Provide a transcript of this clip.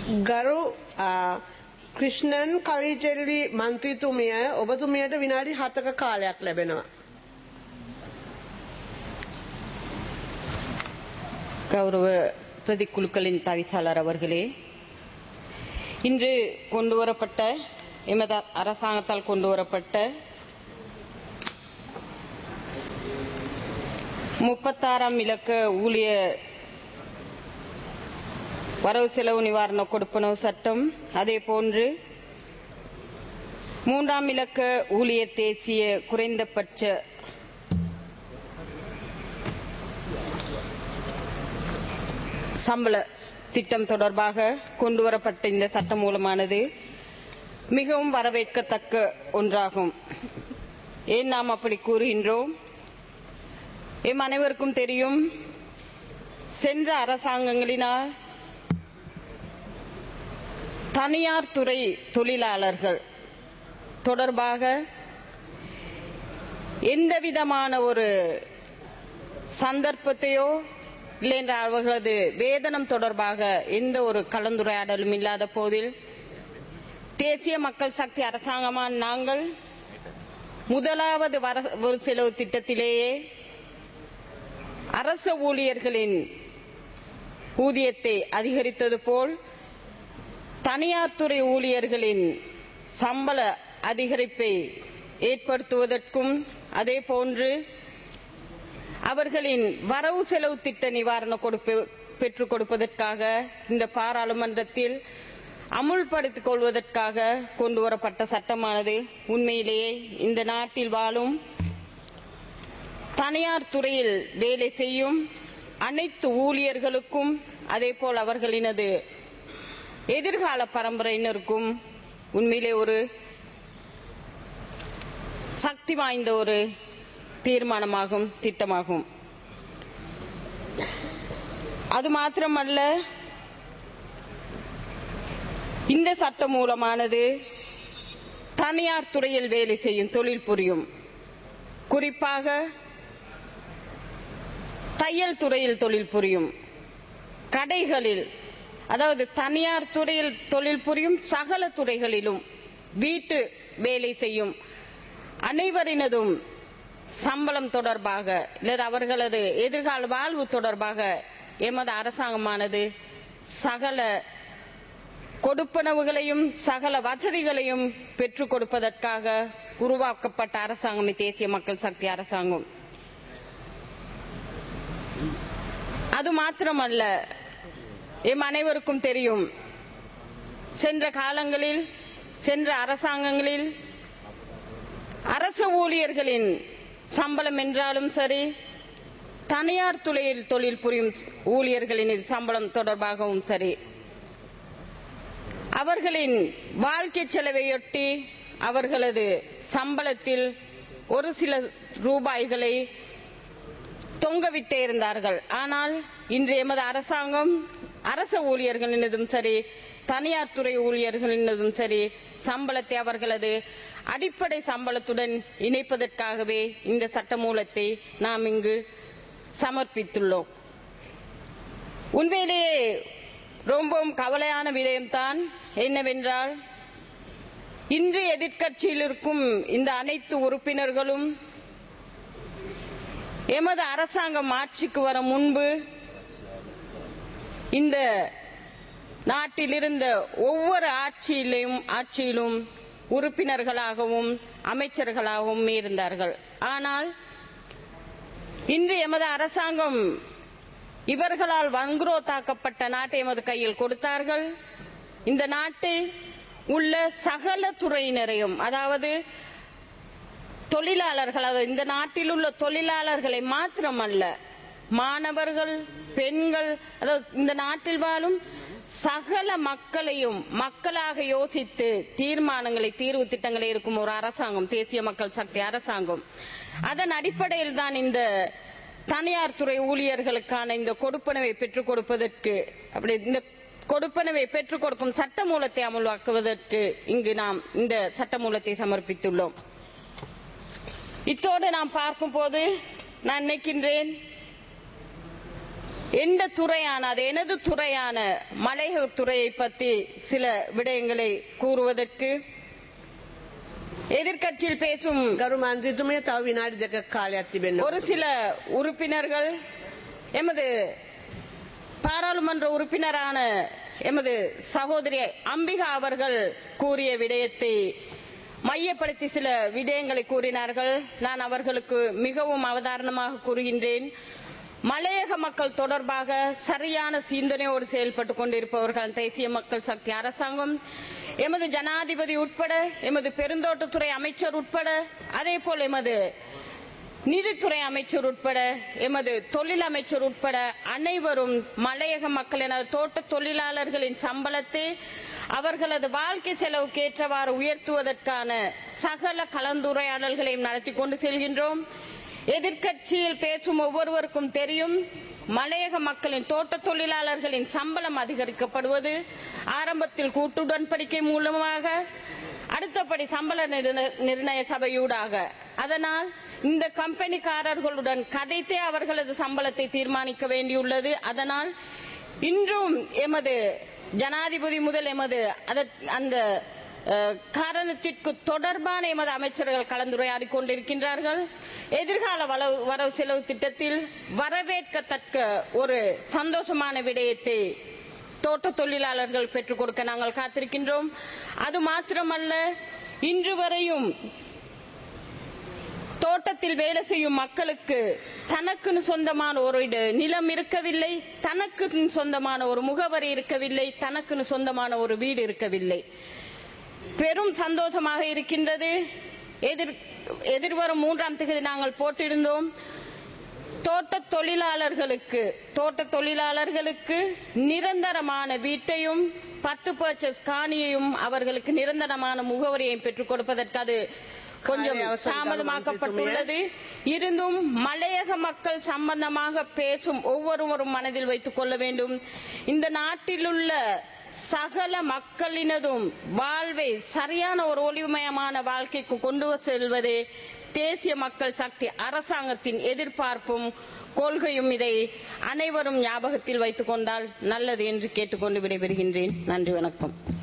ගරු ආ, ක්‍රිෂ්ණන් කලිචෙල්වි මන්ත්‍රීතුමිය ඔබතුමියට විනාඩි හතක කාලයක් ලැබෙනවා. கௌரவ பிரதிக்குழுக்களின் தவிசாளர் அவர்களே இன்று கொண்டு வரப்பட்ட எமது அரசாங்கத்தால் கொண்டு வரப்பட்ட முப்பத்தாறாம் இலக்க ஊழியர் வரவு செலவு நிவாரண கொடுப்பனவு சட்டம் அதே போன்று மூன்றாம் இலக்க ஊழியர் தேசிய குறைந்தபட்ச சம்பள திட்டம் தொடர்பாக கொண்டு வரப்பட்ட இந்த சட்டம் மூலமானது மிகவும் வரவேற்கத்தக்க ஒன்றாகும் ஏன் நாம் அப்படி கூறுகின்றோம் எம் அனைவருக்கும் தெரியும் சென்ற அரசாங்கங்களினால் தனியார் துறை தொழிலாளர்கள் தொடர்பாக எந்த விதமான ஒரு சந்தர்ப்பத்தையோ இல்லை என்றால் அவர்களது வேதனம் தொடர்பாக எந்த ஒரு கலந்துரையாடலும் இல்லாத போதில் தேசிய மக்கள் சக்தி அரசாங்கமான நாங்கள் முதலாவது வரவு செலவு திட்டத்திலேயே அரச ஊழியர்களின் ஊதியத்தை அதிகரித்தது போல் தனியார் துறை ஊழியர்களின் சம்பள அதிகரிப்பை ஏற்படுத்துவதற்கும் அதே போன்று அவர்களின் வரவு செலவு திட்ட நிவாரண கொடுப்பு பெற்றுக் கொடுப்பதற்காக இந்த பாராளுமன்றத்தில் அமுல்படுத்திக் கொள்வதற்காக கொண்டு வரப்பட்ட சட்டமானது உண்மையிலேயே இந்த நாட்டில் வாழும் தனியார் துறையில் வேலை செய்யும் அனைத்து ஊழியர்களுக்கும் அதேபோல் அவர்களினது எதிர்கால பரம்பரையினருக்கும் உண்மையிலே ஒரு சக்தி வாய்ந்த ஒரு தீர்மானமாகும் திட்டமாகும் அது மாத்திரமல்ல இந்த சட்டம் மூலமானது தனியார் துறையில் வேலை செய்யும் தொழில் புரியும் குறிப்பாக தையல் துறையில் தொழில் புரியும் கடைகளில் அதாவது தனியார் துறையில் தொழில் புரியும் சகல துறைகளிலும் வீட்டு வேலை செய்யும் அனைவரினதும் சம்பளம் தொடர்பாக அல்லது அவர்களது எதிர்கால வாழ்வு தொடர்பாக எமது அரசாங்கமானது சகல கொடுப்பனவுகளையும் சகல வசதிகளையும் பெற்றுக் கொடுப்பதற்காக உருவாக்கப்பட்ட அரசாங்கம் தேசிய மக்கள் சக்தி அரசாங்கம் அது மாத்திரமல்ல எம் அனைவருக்கும் தெரியும் சென்ற காலங்களில் சென்ற அரசாங்கங்களில் அரச ஊழியர்களின் சம்பளம் என்றாலும் சரி தனியார் துறையில் தொழில் புரியும் ஊழியர்களின் சம்பளம் தொடர்பாகவும் சரி அவர்களின் வாழ்க்கை செலவையொட்டி அவர்களது சம்பளத்தில் ஒரு சில ரூபாய்களை தொங்கவிட்டே இருந்தார்கள் ஆனால் இன்று எமது அரசாங்கம் அரச ஊழியர்களினதும் சரி தனியார் துறை ஊழியர்களினதும் சரி சம்பளத்தை அவர்களது அடிப்படை சம்பளத்துடன் இணைப்பதற்காகவே இந்த சட்டமூலத்தை நாம் இங்கு சமர்ப்பித்துள்ளோம் உண்மையிலேயே ரொம்பவும் கவலையான விடயம்தான் என்னவென்றால் இன்று எதிர்க்கட்சியில் இருக்கும் இந்த அனைத்து உறுப்பினர்களும் எமது அரசாங்கம் ஆட்சிக்கு வர முன்பு இந்த நாட்டில் இருந்த ஒவ்வொரு ஆட்சியிலும் ஆட்சியிலும் உறுப்பினர்களாகவும் அமைச்சர்களாகவும் இருந்தார்கள் ஆனால் இன்று எமது அரசாங்கம் இவர்களால் வங்குரோத்தாக்கப்பட்ட நாட்டை எமது கையில் கொடுத்தார்கள் இந்த நாட்டில் உள்ள சகல துறையினரையும் அதாவது தொழிலாளர்கள் அதாவது இந்த நாட்டில் உள்ள தொழிலாளர்களை மாத்திரமல்ல மாணவர்கள் பெண்கள் அதாவது இந்த நாட்டில் வாழும் சகல மக்களையும் மக்களாக யோசித்து தீர்மானங்களை தீர்வு திட்டங்களை இருக்கும் ஒரு அரசாங்கம் தேசிய மக்கள் சக்தி அரசாங்கம் அதன் அடிப்படையில் தான் இந்த தனியார் துறை ஊழியர்களுக்கான இந்த கொடுப்பனவை பெற்றுக் கொடுப்பதற்கு அப்படி இந்த கொடுப்பனவை பெற்றுக் கொடுக்கும் சட்டமூலத்தை அமல்வாக்குவதற்கு இங்கு நாம் இந்த சட்டமூலத்தை சமர்ப்பித்துள்ளோம் இத்தோடு நாம் பார்க்கும் போது நான் நினைக்கின்றேன் எந்த துறையான அது எனது துறையான மலையக துறையை பற்றி சில விடயங்களை கூறுவதற்கு எதிர்க்கட்சியில் பேசும் ගරු මන්ත්‍රීතුමිය තව විනාඩි දෙක කාලයක් තිබෙන්න. ஒரு சில உறுப்பினர்கள் எமது பாராளுமன்ற உறுப்பினரான எமது சகோதரி அம்பிகா அவர்கள் கூறிய விடயத்தை மையப்படுத்தி சில விடயங்களை கூறினார்கள் நான் அவர்களுக்கு மிகவும் அவதாரணமாக கூறுகின்றேன் மலையக மக்கள் தொடர்பாக சரியான சிந்தனையோடு செயல்பட்டுக் கொண்டிருப்பவர்கள் தேசிய மக்கள் சக்தி அரசாங்கம் எமது ஜனாதிபதி உட்பட எமது பெருந்தோட்டத்துறை அமைச்சர் உட்பட அதே போல் எமது நிதித்துறை அமைச்சர் உட்பட எமது தொழில் அமைச்சர் உட்பட அனைவரும் மலையக மக்கள் எனது தோட்ட தொழிலாளர்களின் சம்பளத்தை அவர்களது வாழ்க்கை செலவுக்கு ஏற்றவாறு உயர்த்துவதற்கான சகல கலந்துரையாடல்களையும் நடத்தி கொண்டு செல்கின்றோம் எதிர்க்கட்சியில் பேசும் ஒவ்வொருவருக்கும் தெரியும் மலையக மக்களின் தோட்ட தொழிலாளர்களின் சம்பளம் அதிகரிக்கப்படுவது ஆரம்பத்தில் கூட்டுடன்படிக்கை மூலமாக அடுத்தபடி சம்பள நிர்ண- நிர்ணய சபையூடாக அதனால் இந்த கம்பெனிக்காரர்களுடன் கதைத்தே அவர்களது சம்பளத்தை தீர்மானிக்க வேண்டியுள்ளது அதனால் இன்றும் எமது ஜனாதிபதி முதல் எமது அதற்- அந்த அஹ், காரணத்திற்கு தொடர்பான எமது அமைச்சர்கள் கலந்துரையாடி கொண்டிருக்கின்றார்கள் எதிர்கால வளவு வரவு செலவு திட்டத்தில் வரவேற்கத்தக்க ஒரு சந்தோஷமான விடயத்தை தோட்ட தொழிலாளர்கள் பெற்றுக் கொடுக்க நாங்கள் காத்திருக்கின்றோம் அது மாத்திரமல்ல இன்று வரையும் தோட்டத்தில் வேலை செய்யும் மக்களுக்கு தனக்குன்னு சொந்தமான ஒரு இட- நிலம் இருக்கவில்லை தனக்கு சொந்தமான ஒரு முகவரி இருக்கவில்லை தனக்குன்னு சொந்தமான ஒரு வீடு இருக்கவில்லை பெரும் சந்தோஷமாக இருக்கின்றது எதிர் எதிர்வரும் மூன்றாம் தேதி நாங்கள் போட்டிருந்தோம் தோட்ட தொழிலாளர்களுக்கு தோட்ட தொழிலாளர்களுக்கு நிரந்தரமான வீட்டையும் பத்து பர்ச்சஸ் காணியையும் அவர்களுக்கு நிரந்தரமான முகவரியையும் பெற்றுக் கொடுப்பதற்கு அது கொஞ்சம் காலை அவசரம் தாமதமாக்கப்பட்டுள்ளது இருந்தும் மலையக மக்கள் சம்பந்தமாக பேசும் ஒவ்வொருவரும் மனதில் வைத்துக் கொள்ள வேண்டும் இந்த நாட்டிலுள்ள சகல மக்களினதும் வாழ்வை சரியான ஒரு ஒளிமயமான வாழ்க்கைக்கு கொண்டு செல்வதே தேசிய மக்கள் சக்தி அரசாங்கத்தின் எதிர்பார்ப்பும் கொள்கையும் இதை அனைவரும் ஞாபகத்தில் வைத்துக் கொண்டால் நல்லது என்று கேட்டுக்கொண்டு விடைபெறுகின்றேன் நன்றி வணக்கம்